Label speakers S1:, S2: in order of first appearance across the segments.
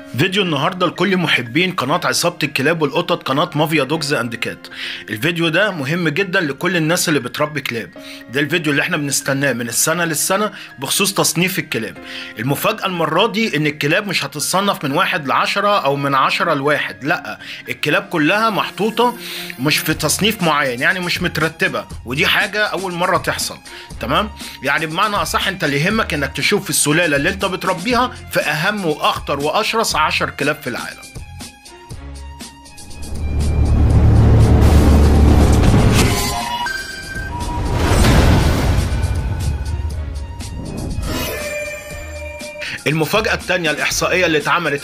S1: فيديو النهارده لكل محبين قناه عصابه الكلاب والقطط قناه مافيا دوجز اند كات الفيديو ده مهم جدا لكل الناس اللي بتربي كلاب ده الفيديو اللي احنا بنستناه من السنه للسنه بخصوص تصنيف الكلاب المفاجاه المره دي ان الكلاب مش هتتصنف من واحد لعشرة او من عشرة لواحد لا الكلاب كلها محطوطه مش في تصنيف معين يعني مش مترتبه ودي حاجه اول مره تحصل تمام يعني بمعنى اصح انت اللي يهمك انك تشوف السلاله اللي انت بتربيها في اهم واخطر واشرس 10 كلاب في العالم المفاجأة التانية الإحصائية اللي اتعملت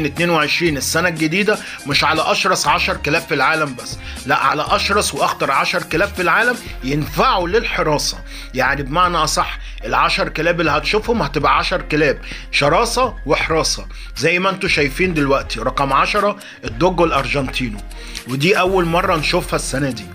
S1: 2022 السنة الجديدة مش على أشرس 10 كلاب في العالم بس لا على أشرس وأخطر 10 كلاب في العالم ينفعوا للحراسة يعني بمعنى أصح العشر كلاب اللي هتشوفهم هتبقى 10 كلاب شراسة وحراسة زي ما انتم شايفين دلوقتي رقم 10 الدوجو الأرجنتينو ودي أول مرة نشوفها السنة دي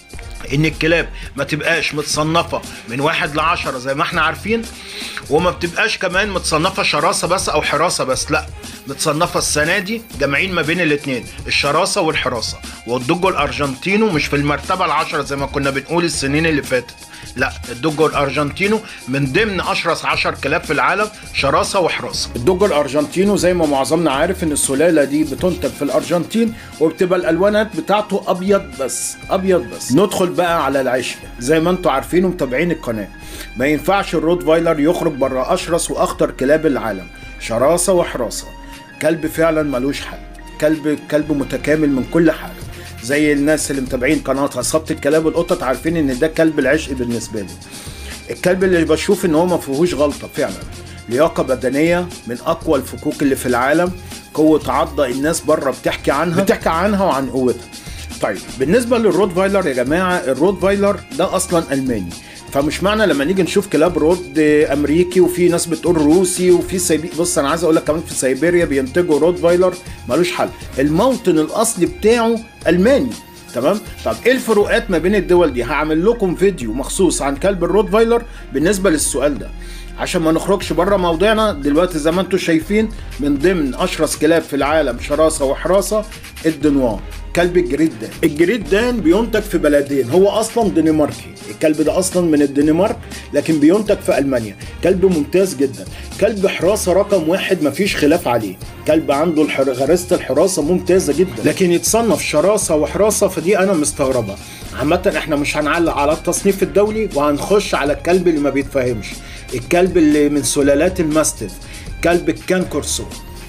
S1: ان الكلاب ما تبقاش متصنفه من واحد لعشرة زي ما احنا عارفين وما بتبقاش كمان متصنفه شراسه بس او حراسه بس لا متصنفه السنه دي جامعين ما بين الاثنين الشراسه والحراسه والدوجو الارجنتينو مش في المرتبه العشرة زي ما كنا بنقول السنين اللي فاتت لا الدوجو الارجنتينو من ضمن اشرس 10 كلاب في العالم شراسه وحراسه الدوجو الارجنتينو زي ما معظمنا عارف ان السلاله دي بتنتج في الارجنتين وبتبقى الالوانات بتاعته ابيض بس ابيض بس ندخل بقى على العشق زي ما انتم عارفين ومتابعين القناه ما ينفعش الروت فايلر يخرج بره اشرس واخطر كلاب العالم شراسه وحراسه كلب فعلا ملوش حل كلب كلب متكامل من كل حاجه زي الناس اللي متابعين قناه عصابه الكلاب والقطط عارفين ان ده كلب العشق بالنسبه لي الكلب اللي بشوف ان هو ما فيهوش غلطه فعلا لياقه بدنيه من اقوى الفكوك اللي في العالم قوه عضه الناس بره بتحكي عنها بتحكي عنها وعن قوتها طيب بالنسبه للروت فايلر يا جماعه الروت فايلر ده اصلا الماني فمش معنى لما نيجي نشوف كلاب رود امريكي وفي ناس بتقول روسي وفي سيبي بص انا عايز اقول لك كمان في سيبيريا بينتجوا رود فايلر ملوش حل الموطن الاصلي بتاعه الماني تمام طب ايه الفروقات ما بين الدول دي هعمل لكم فيديو مخصوص عن كلب الرود فايلر بالنسبه للسؤال ده عشان ما نخرجش بره موضوعنا دلوقتي زي ما انتم شايفين من ضمن اشرس كلاب في العالم شراسه وحراسه الدنوار كلب الجريت دان الجريت دان بينتج في بلدين هو اصلا دنماركي الكلب ده اصلا من الدنمارك لكن بينتج في المانيا كلب ممتاز جدا كلب حراسه رقم واحد مفيش خلاف عليه كلب عنده الحر... غريزه الحراسه ممتازه جدا لكن يتصنف شراسه وحراسه فدي انا مستغربه عامة احنا مش هنعلق على التصنيف الدولي وهنخش على الكلب اللي ما بيتفهمش الكلب اللي من سلالات الماستيف كلب الكان كورسو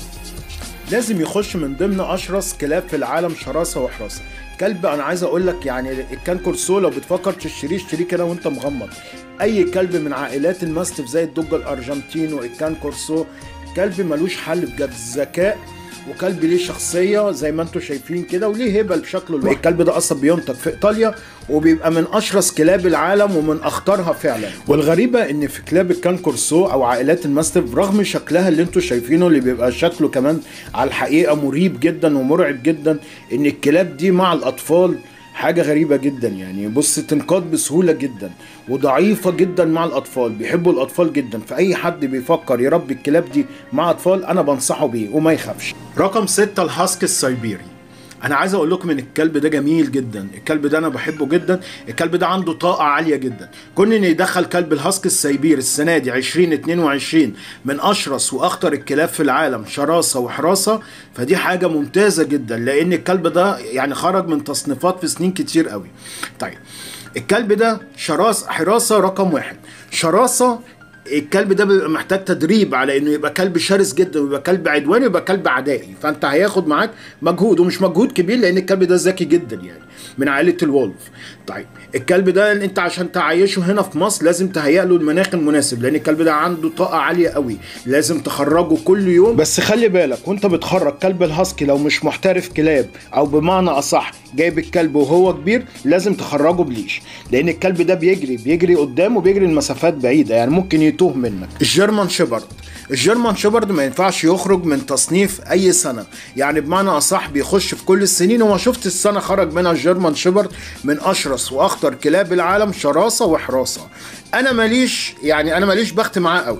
S1: لازم يخش من ضمن اشرس كلاب في العالم شراسه وحراسه كلب انا عايز اقول لك يعني الكان كورسو لو بتفكر تشتريه اشتريه كده وانت مغمض اي كلب من عائلات الماستيف زي الدوج الارجنتينو الكان كورسو كلب ملوش حل بجد ذكاء وكلب ليه شخصيه زي ما انتم شايفين كده وليه هبه بشكله لوحده الكلب ده اصلا بينتج في ايطاليا وبيبقى من اشرس كلاب العالم ومن اخطرها فعلا والغريبه ان في كلاب الكان كورسو او عائلات الماستيف رغم شكلها اللي انتم شايفينه اللي بيبقى شكله كمان على الحقيقه مريب جدا ومرعب جدا ان الكلاب دي مع الاطفال حاجة غريبة جدا يعني بص تنقاد بسهولة جدا وضعيفة جدا مع الأطفال بيحبوا الأطفال جدا فأي حد بيفكر يربي الكلاب دي مع أطفال أنا بنصحه بيه وما يخافش رقم ستة الهاسك السيبيري انا عايز اقول لكم ان الكلب ده جميل جدا الكلب ده انا بحبه جدا الكلب ده عنده طاقه عاليه جدا كون ان يدخل كلب الهاسك السيبير السنه دي 2022 من اشرس واخطر الكلاب في العالم شراسه وحراسه فدي حاجه ممتازه جدا لان الكلب ده يعني خرج من تصنيفات في سنين كتير قوي طيب الكلب ده شراس حراسه رقم واحد شراسه الكلب ده بيبقى محتاج تدريب على انه يبقى كلب شرس جدا ويبقى كلب عدواني ويبقى كلب عدائي فانت هياخد معاك مجهود ومش مجهود كبير لان الكلب ده ذكي جدا يعني من عائله الولف طيب الكلب ده انت عشان تعيشه هنا في مصر لازم تهيئ له المناخ المناسب لان الكلب ده عنده طاقه عاليه قوي لازم تخرجه كل يوم بس خلي بالك وانت بتخرج كلب الهاسكي لو مش محترف كلاب او بمعنى اصح جايب الكلب وهو كبير لازم تخرجه بليش لان الكلب ده بيجري بيجري قدام وبيجري لمسافات بعيده يعني ممكن يتوه منك الجيرمان شيبرد الجيرمان شيبرد ما ينفعش يخرج من تصنيف اي سنه يعني بمعنى اصح بيخش في كل السنين وما شفت السنه خرج منها الجيرمان شيبرد من اشرس واخطر كلاب العالم شراسه وحراسه انا ماليش يعني انا ماليش بخت معاه قوي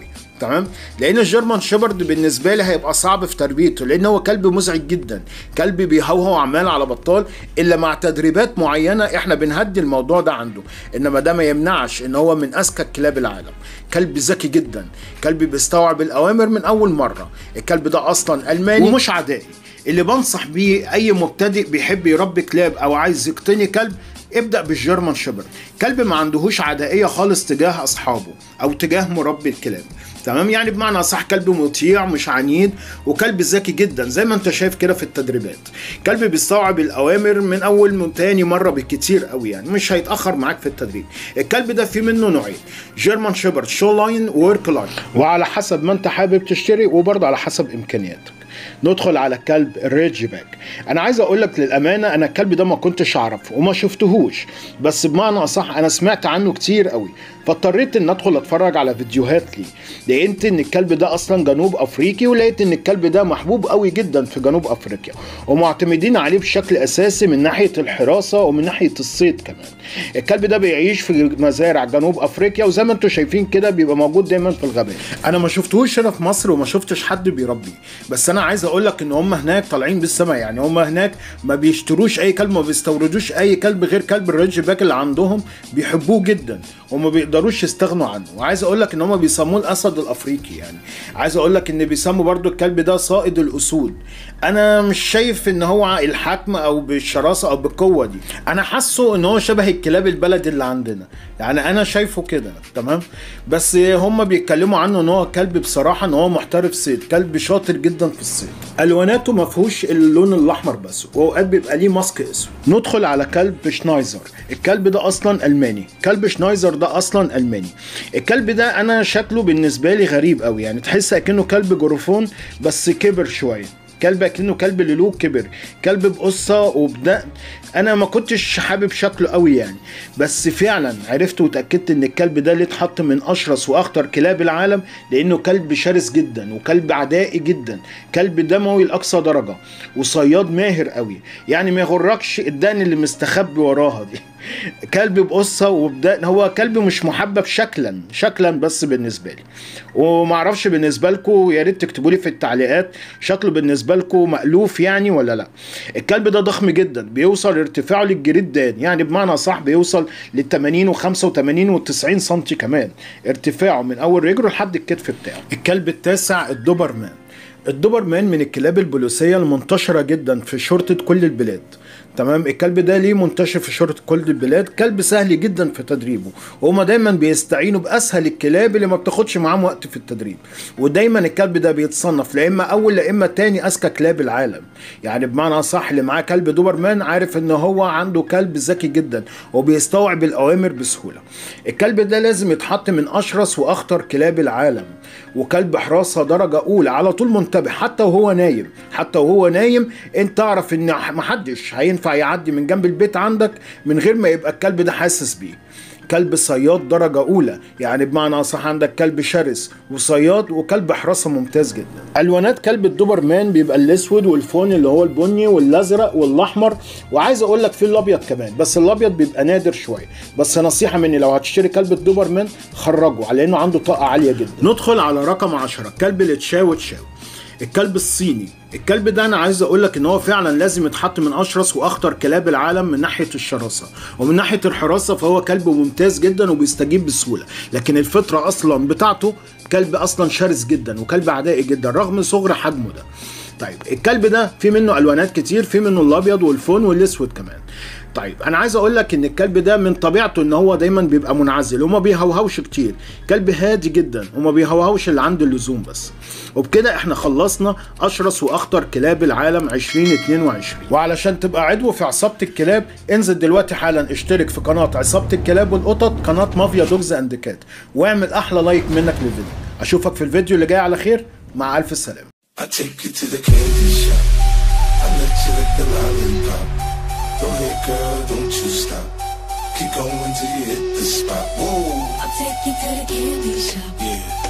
S1: تمام لان الجيرمان شيبرد بالنسبه لي هيبقى صعب في تربيته لان هو كلب مزعج جدا كلب بيهوهو عمال على بطال الا مع تدريبات معينه احنا بنهدي الموضوع ده عنده انما ده ما يمنعش ان هو من اذكى كلاب العالم كلب ذكي جدا كلب بيستوعب الاوامر من اول مره الكلب ده اصلا الماني ومش عدائي اللي بنصح بيه اي مبتدئ بيحب يربي كلاب او عايز يقتني كلب ابدا بالجيرمان شيبرد كلب ما عندهوش عدائيه خالص تجاه اصحابه او تجاه مربي الكلاب تمام يعني بمعنى صح كلب مطيع مش عنيد وكلب ذكي جدا زي ما انت شايف كده في التدريبات كلب بيستوعب الاوامر من اول من تاني مره بالكتير قوي يعني مش هيتاخر معاك في التدريب الكلب ده في منه نوعين جيرمان شيبرد شو لاين وورك لاين وعلى حسب ما انت حابب تشتري وبرضه على حسب امكانياتك ندخل على كلب الريدج باك انا عايز اقول لك للامانه انا الكلب ده ما كنتش اعرفه وما شفتهوش بس بمعنى اصح انا سمعت عنه كتير قوي فاضطريت ان ادخل اتفرج على فيديوهات ليه لقيت ان الكلب ده اصلا جنوب افريقي ولقيت ان الكلب ده محبوب قوي جدا في جنوب افريقيا ومعتمدين عليه بشكل اساسي من ناحيه الحراسه ومن ناحيه الصيد كمان الكلب ده بيعيش في مزارع جنوب افريقيا وزي ما انتم شايفين كده بيبقى موجود دايما في الغابات انا ما شفتهوش هنا في مصر وما شفتش حد بيربيه بس انا عايز اقول لك ان هم هناك طالعين بالسما يعني هم هناك ما بيشتروش اي كلب ما بيستوردوش اي كلب غير كلب الريدج باك اللي عندهم بيحبوه جدا وما بيقدروش يستغنوا عنه وعايز اقول لك ان هم بيسموه الاسد الافريقي يعني عايز اقول لك ان بيسموا برضو الكلب ده صائد الاسود انا مش شايف ان هو الحكم او بالشراسه او بالقوه دي انا حاسه ان هو شبه الكلاب البلد اللي عندنا يعني انا شايفه كده تمام بس هم بيتكلموا عنه ان هو كلب بصراحه ان هو محترف صيد كلب شاطر جدا في الصيد الواناته ما فيهوش اللون الاحمر بس واوقات بيبقى ليه ماسك اسود ندخل على كلب شنايزر الكلب ده اصلا الماني كلب شنايزر ده اصلا الماني الكلب ده انا شكله بالنسبه لي غريب قوي يعني تحس اكنه كلب جروفون بس كبر شويه كلب اكنه كلب لولو كبر كلب بقصه وبدقن انا ما كنتش حابب شكله قوي يعني بس فعلا عرفت وتاكدت ان الكلب ده اللي اتحط من اشرس واخطر كلاب العالم لانه كلب شرس جدا وكلب عدائي جدا كلب دموي لاقصى درجه وصياد ماهر قوي يعني ما يغركش الدقن اللي مستخبي وراها دي كلب بقصه وبدقن هو كلب مش محبب شكلا شكلا بس بالنسبه لي ومعرفش بالنسبه لكم يا ريت تكتبوا لي في التعليقات شكله بالنسبه لكم مألوف يعني ولا لا الكلب ده ضخم جدا بيوصل ارتفاعه للجريدان يعني بمعنى صح بيوصل لل 80 و85 و90 سم كمان ارتفاعه من اول رجله لحد الكتف بتاعه الكلب التاسع الدوبرمان الدوبرمان من الكلاب البوليسيه المنتشره جدا في شرطه كل البلاد تمام الكلب ده ليه منتشر في شرطة كل البلاد كلب سهل جدا في تدريبه وهما دايما بيستعينوا باسهل الكلاب اللي ما بتاخدش معاهم وقت في التدريب ودايما الكلب ده بيتصنف لا اما اول لا اما تاني اذكى كلاب العالم يعني بمعنى صح اللي معاه كلب دوبرمان عارف ان هو عنده كلب ذكي جدا وبيستوعب الاوامر بسهوله الكلب ده لازم يتحط من اشرس واخطر كلاب العالم وكلب حراسه درجه اولى على طول منتبه حتى وهو نايم حتى وهو نايم انت تعرف ان محدش هينفع يعدي من جنب البيت عندك من غير ما يبقى الكلب ده حاسس بيه كلب صياد درجة أولى يعني بمعنى صح عندك كلب شرس وصياد وكلب حراسة ممتاز جدا ألوانات كلب الدوبرمان بيبقى الأسود والفون اللي هو البني والأزرق والأحمر وعايز أقول لك في الأبيض كمان بس الأبيض بيبقى نادر شوية بس نصيحة مني لو هتشتري كلب الدوبرمان خرجه على إنه عنده طاقة عالية جدا ندخل على رقم 10 كلب التشاو تشاو الكلب الصيني الكلب ده انا عايز اقول لك ان هو فعلا لازم يتحط من اشرس واخطر كلاب العالم من ناحيه الشراسه ومن ناحيه الحراسه فهو كلب ممتاز جدا وبيستجيب بسهوله لكن الفطره اصلا بتاعته كلب اصلا شرس جدا وكلب عدائي جدا رغم صغر حجمه ده طيب الكلب ده في منه الوانات كتير في منه الابيض والفون والاسود كمان طيب انا عايز اقول لك ان الكلب ده من طبيعته ان هو دايما بيبقى منعزل وما بيهوهوش كتير كلب هادي جدا وما بيهوهوش اللي عنده اللزوم بس وبكده احنا خلصنا اشرس واخطر كلاب العالم 2022 وعلشان تبقى عضو في عصابه الكلاب انزل دلوقتي حالا اشترك في قناه عصابه الكلاب والقطط قناه مافيا دوجز اند كات واعمل احلى لايك منك للفيديو اشوفك في الفيديو اللي جاي على خير مع الف سلامه
S2: I take you to the candy shop. I let you lick the lollipop. Go ahead, girl, don't you stop. Keep going till you hit the spot. Whoa.
S3: I'll take you to the candy shop.